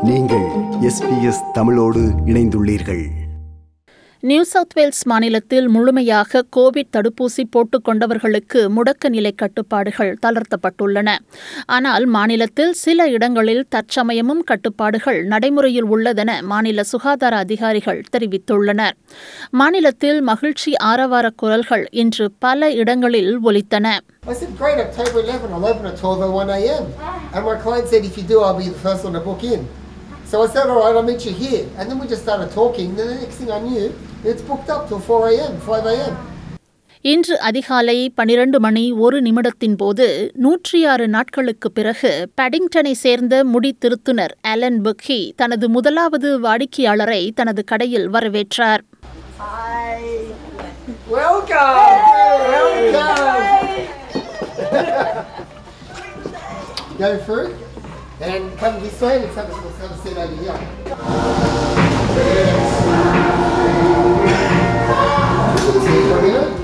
நீங்கள் எஸ்பிஎஸ் தமிழோடு இணைந்துள்ளீர்கள் நியூ சவுத் வேல்ஸ் மாநிலத்தில் முழுமையாக கோவிட் தடுப்பூசி போட்டுக் கொண்டவர்களுக்கு முடக்க நிலை கட்டுப்பாடுகள் தளர்த்தப்பட்டுள்ளன ஆனால் மாநிலத்தில் சில இடங்களில் தற்சமயமும் கட்டுப்பாடுகள் நடைமுறையில் உள்ளதென மாநில சுகாதார அதிகாரிகள் தெரிவித்துள்ளனர் மாநிலத்தில் மகிழ்ச்சி ஆரவார குரல்கள் இன்று பல இடங்களில் ஒலித்தன I said, great, October 11, I'll open at 12.01 a.m. And my client said, if you do, I'll be the first one to book in. So I said, all right, I'll meet you here. And then we just started talking. Then the next thing I knew, it's booked up till 4 a.m., 5 a.m. இன்று அதிகாலை பனிரண்டு மணி ஒரு நிமிடத்தின் போது நூற்றி ஆறு நாட்களுக்கு பிறகு பேடிங்டனை சேர்ந்த முடி திருத்துனர் அலன் புக்கி தனது முதலாவது வாடிக்கையாளரை தனது கடையில் வரவேற்றார் Welcome! Welcome! Go through and come this way. Let's have a, let's have a seat over here. Sit for a minute.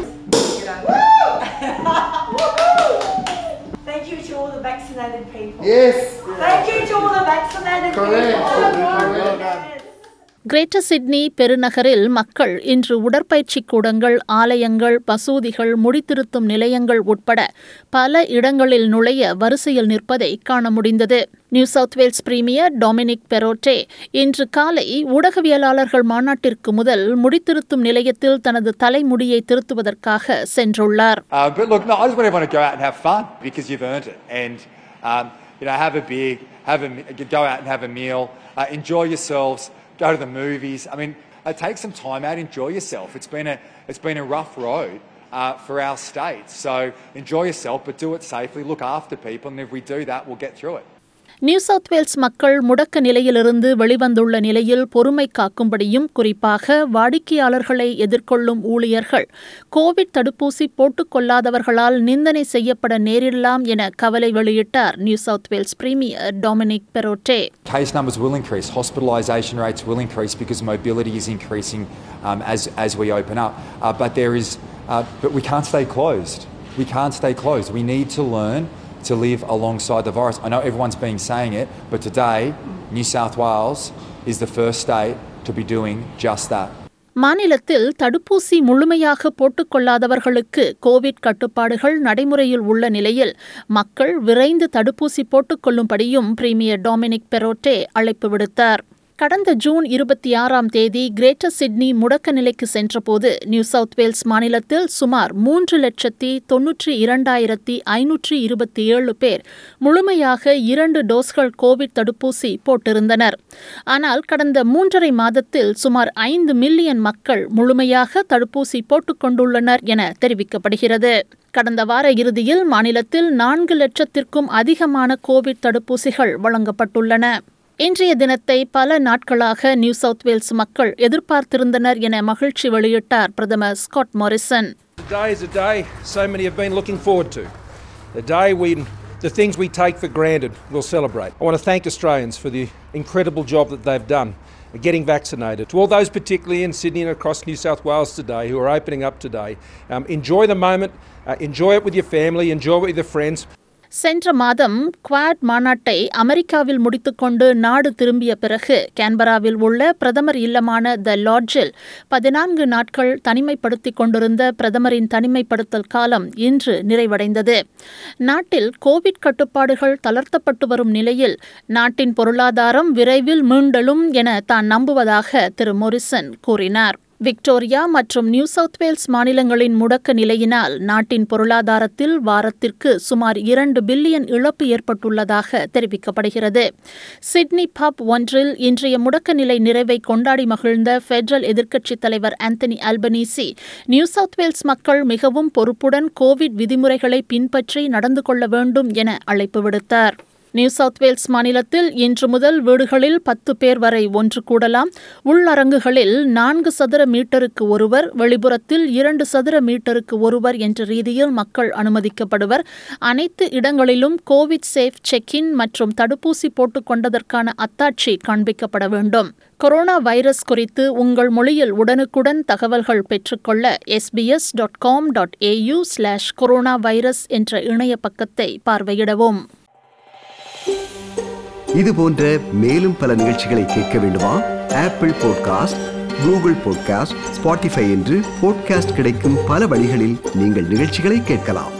Thank you to all the vaccinated people. Yes. Thank you to all the vaccinated Correct. people. Correct. Greater Sydney பெருநகரில் மக்கள் இன்று உடற்பயிற்சி கூடங்கள் ஆலயங்கள் மசூதிகள் முடித்திருத்தும் நிலையங்கள் உட்பட பல இடங்களில் நுழைய வரிசையில் நிற்பதை காண முடிந்தது New South Wales premier Dominic Perrottet இன்று காலை ஊடகவியலாளர்கள் மாநாட்டிற்கு முதல் முடித்திருத்தும் நிலையத்தில் தனது தலைமுடியை திருத்துவதற்காக சென்றுள்ளார் Uh, but look, no, I just want everyone to go out and have fun because you've earned it. And, um, you know, have a beer, have a, go out and have a meal, uh, enjoy yourselves, go to the movies. I mean, uh, take some time out, enjoy yourself. It's been a, it's been a rough road uh, for our state. So enjoy yourself, but do it safely, look after people, and if we do that, we'll get through it. New South Wales மக்கள் முடக்க நிலையிலிருந்து வெளிவந்துள்ள நிலையில் பொறுமை காக்கும்படியும் குறிப்பாக வாடிக்கையாளர்களை எதிர்கொள்ளும் ஊழியர்கள் கோவிட் தடுப்பூசி போட்டுக் கொள்ளாதவர்களால் நிந்தனை செய்யப்பட நேரிடலாம் என கவலை வெளியிட்டார் New South Wales premier Dominic Perrottet Case numbers will increase, hospitalisation rates will increase because mobility is increasing um, as, as we open up. Uh, but there is, uh, but we can't stay closed. We can't stay closed. We need to learn to live alongside the virus. I know everyone's been saying it, but today, New South Wales is the first state to be doing just that. மாநிலத்தில் தடுப்பூசி முழுமையாக போட்டுக் கொள்ளாதவர்களுக்கு Covid கட்டுப்பாடுகள் நடைமுறையில் உள்ள நிலையில் மக்கள் விரைந்து தடுப்பூசி போட்டுக் கொள்ளும்படியும் பிரீமியர் டொமினிக் பெரோட்டே அழைப்பு விடுத்தார் கடந்த ஜூன் இருபத்தி ஆறாம் தேதி கிரேட்டர் சிட்னி முடக்க நிலைக்கு சென்றபோது நியூ சவுத் வேல்ஸ் மாநிலத்தில் சுமார் மூன்று லட்சத்தி தொன்னூற்றி இரண்டாயிரத்தி ஐநூற்றி இருபத்தி ஏழு பேர் முழுமையாக இரண்டு டோஸ்கள் கோவிட் தடுப்பூசி போட்டிருந்தனர் ஆனால் கடந்த மூன்றரை மாதத்தில் சுமார் ஐந்து மில்லியன் மக்கள் முழுமையாக தடுப்பூசி போட்டுக் கொண்டுள்ளனர் என தெரிவிக்கப்படுகிறது கடந்த வார இறுதியில் மாநிலத்தில் நான்கு லட்சத்திற்கும் அதிகமான கோவிட் தடுப்பூசிகள் வழங்கப்பட்டுள்ளன இன்றைய தினத்தை பல நாட்களாக நியூ சவுத் வேல்ஸ் மக்கள் எதிர்பார்த்திருந்தனர் என மகிழ்ச்சி வெளியிட்டார் பிரதமர் Scott Morrison Today is a day so many have been looking forward to. A day when the things we take for granted we'll celebrate. I want to thank Australians for the incredible job that they've done getting vaccinated. To all those, particularly in Sydney and across New South Wales today, who are opening up today, um, enjoy the moment, uh, enjoy it with your family, enjoy it with your friends. சென்ற மாதம் quad மாநாட்டை அமெரிக்காவில் முடித்துக்கொண்டு நாடு திரும்பிய பிறகு கேன்பராவில் உள்ள பிரதமர் இல்லமான த லாட்ஜில் பதினான்கு நாட்கள் தனிமைப்படுத்திக் கொண்டிருந்த பிரதமரின் தனிமைப்படுத்தல் காலம் இன்று நிறைவடைந்தது நாட்டில் கோவிட் கட்டுப்பாடுகள் தளர்த்தப்பட்டு வரும் நிலையில் நாட்டின் பொருளாதாரம் விரைவில் மீண்டெழும் என தான் நம்புவதாக திரு மொரிசன் கூறினார் விக்டோரியா மற்றும் நியூ சவுத் வேல்ஸ் மாநிலங்களின் முடக்க நிலையினால் நாட்டின் பொருளாதாரத்தில் வாரத்திற்கு சுமார் இரண்டு பில்லியன் இழப்பு ஏற்பட்டுள்ளதாக தெரிவிக்கப்படுகிறது சிட்னி பப் ஒன்றில் இன்றைய முடக்க நிலை நிறைவை கொண்டாடி மகிழ்ந்த பெடரல் எதிர்க்கட்சித் தலைவர் Anthony Albanese New South Wales மக்கள் மிகவும் பொறுப்புடன் கோவிட் விதிமுறைகளை பின்பற்றி நடந்து கொள்ள வேண்டும் என அழைப்பு விடுத்தார் நியூ சவுத் வேல்ஸ் மாநிலத்தில் இன்று முதல் வீடுகளில் பத்து பேர் வரை ஒன்று கூடலாம் உள்ளரங்குகளில் நான்கு சதுர மீட்டருக்கு ஒருவர் வெளிப்புறத்தில் இரண்டு சதுர மீட்டருக்கு ஒருவர் என்ற ரீதியில் மக்கள் அனுமதிக்கப்படுவர் அனைத்து இடங்களிலும் கோவிட் சேஃப் செக் இன் மற்றும் தடுப்பூசி போட்டுக் கொண்டதற்கான அத்தாட்சி காண்பிக்கப்பட வேண்டும் கொரோனா வைரஸ் குறித்து உங்கள் மொழியில் உடனுக்குடன் தகவல்கள் பெற்றுக்கொள்ள SBS dot com dot AU slash corona virus என்ற இணைய பக்கத்தை பார்வையிடவும் இது போன்ற மேலும் பல நிகழ்ச்சிகளை கேட்க வேண்டுமா Apple podcast Google podcast Spotify என்று பாட்காஸ்ட் கிடைக்கும் பல வழிகளில் நீங்கள் நிகழ்ச்சிகளை கேட்கலாம்